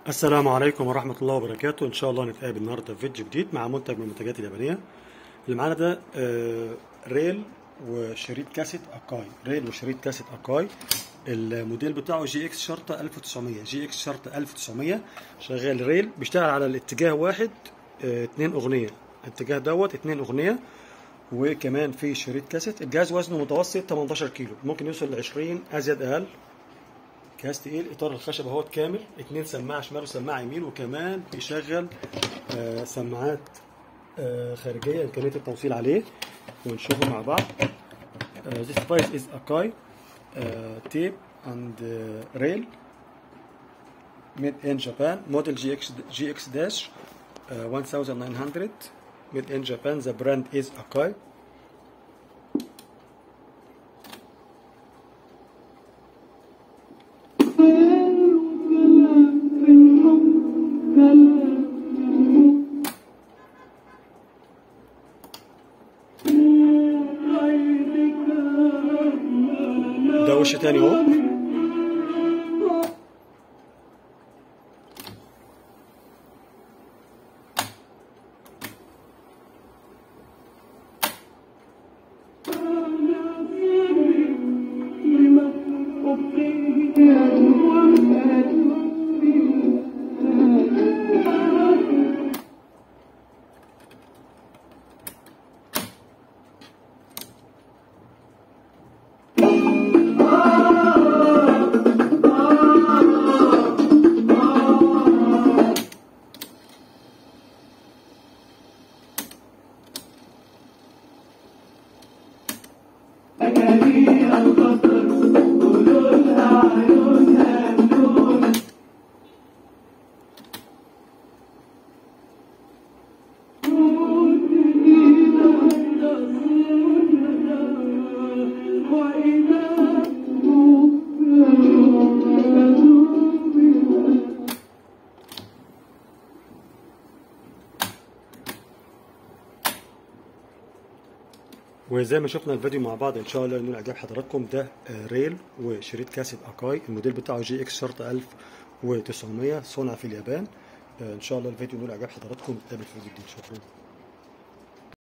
السلام عليكم ورحمة الله وبركاته إن شاء الله نتقابل النهاردة في فيديو جديد مع منتج من المنتجات اليابانية اللي معانا ده آه، ريل وشريط كاسيت أكاي ريل وشريط كاسيت أكاي الموديل بتاعه جي اكس شرطة 1900 جي اكس شرطة 1900 شغال ريل بيشتغل على الاتجاه واحد آه، اتنين أغنية الاتجاه دوت اتنين أغنية وكمان في شريط كاسيت الجهاز وزنه متوسط 18 كيلو ممكن يوصل ل 20 أزيد أقل جهاز تقيل اطار الخشب اهوت كامل اتنين سماعه شمال وسماعه يمين وكمان بيشغل آه سماعات آه خارجيه امكانيه التوصيل عليه ونشوفه مع بعض آه this device is Akai uh, tape and uh, rail made in Japan model GX GX dash uh, 1900 made in Japan the brand is Akai ده وش تاني اهو وزي ما شفنا الفيديو مع بعض ان شاء الله نقول اعجاب حضراتكم ده آه، ريل وشريط كاسيت اكاي الموديل بتاعه جي اكس شرطه 1900 صنع في اليابان آه، ان شاء الله الفيديو نقول اعجاب حضراتكم نتقابل في فيديو جديد شكرا